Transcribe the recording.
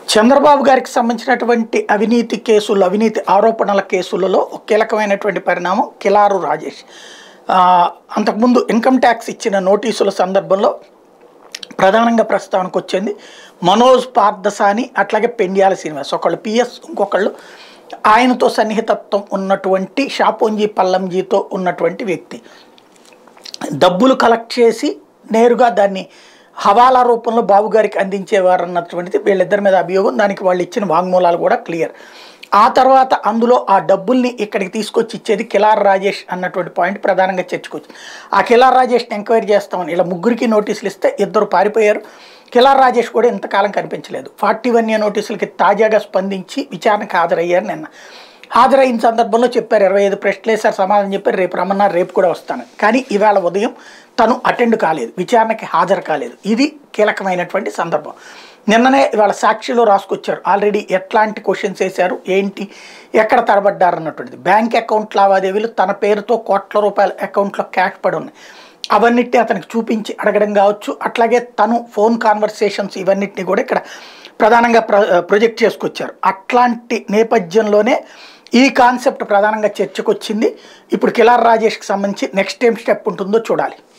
చంద్రబాబు గారికి సంబంధించినటువంటి అవినీతి కేసులు అవినీతి ఆరోపణల కేసులలో ఒక కీలకమైనటువంటి పరిణామం కిలారు రాజేష్ ఆ, అంతకుముందు ఇన్కమ్ ట్యాక్స్ ఇచ్చిన నోటీసుల సందర్భంలో ప్రధానంగా ప్రస్తావనకు వచ్చింది మనోజ్ పార్దసాని అట్లాగే పెండ్యాల శ్రీనివాస్ ఒకళ్ళు పిఎస్ ఇంకొకళ్ళు ఆయనతో సన్నిహితత్వం ఉన్నటువంటి షాపోంజీ పల్లంజీతో ఉన్నటువంటి వ్యక్తి డబ్బులు కలెక్ట్ చేసి నేరుగా దాన్ని హవాలా రూపంలో బాబు గారికి అందించేవారు అన్నటువంటిది వీళ్ళిద్దరి మీద అభియోగం దానికి వాళ్ళు ఇచ్చిన వాంగ్మూలాలు కూడా క్లియర్ ఆ తర్వాత అందులో ఆ డబ్బుల్ని ఇక్కడికి తీసుకొచ్చి ఇచ్చేది కిలార్ రాజేష్ అన్నటువంటి పాయింట్ ప్రధానంగా చర్చకొచ్చింది ఆ కిలార్ రాజేష్ని ఎంక్వైరీ చేస్తామని ఇలా ముగ్గురికి నోటీసులు ఇస్తే ఇద్దరు పారిపోయారు కిలార్ రాజేష్ కూడా ఇంతకాలం కనిపించలేదు ఫార్టీ వన్ ఏ నోటీసులకి తాజాగా స్పందించి విచారణకు హాజరయ్యారు నిన్న హాజరైన సందర్భంలో చెప్పారు ఇరవై ఐదు ప్రశ్నలు వేసారు సమాధానం చెప్పారు రేపు రమ్మన్నారు రేపు కూడా వస్తాను కానీ ఇవాళ ఉదయం తను అటెండ్ కాలేదు విచారణకి హాజరు కాలేదు ఇది కీలకమైనటువంటి సందర్భం నిన్ననే ఇవాళ సాక్షిలో రాసుకొచ్చారు ఆల్రెడీ ఎట్లాంటి క్వశ్చన్స్ వేశారు ఏంటి ఎక్కడ తడబడ్డారు అన్నటువంటిది బ్యాంక్ అకౌంట్ లావాదేవీలు తన పేరుతో కోట్ల రూపాయల అకౌంట్లో క్యాష్ పడి ఉన్నాయి అవన్నిటిని అతనికి చూపించి అడగడం కావచ్చు అట్లాగే తను ఫోన్ కాన్వర్సేషన్స్ ఇవన్నిటిని కూడా ఇక్కడ ప్రధానంగా ప్ర ప్రొజెక్ట్ చేసుకొచ్చారు అట్లాంటి నేపథ్యంలోనే ఈ కాన్సెప్ట్ ప్రధానంగా చర్చకు వచ్చింది ఇప్పుడు కిలార్ రాజేష్కి సంబంధించి నెక్స్ట్ ఏం స్టెప్ ఉంటుందో చూడాలి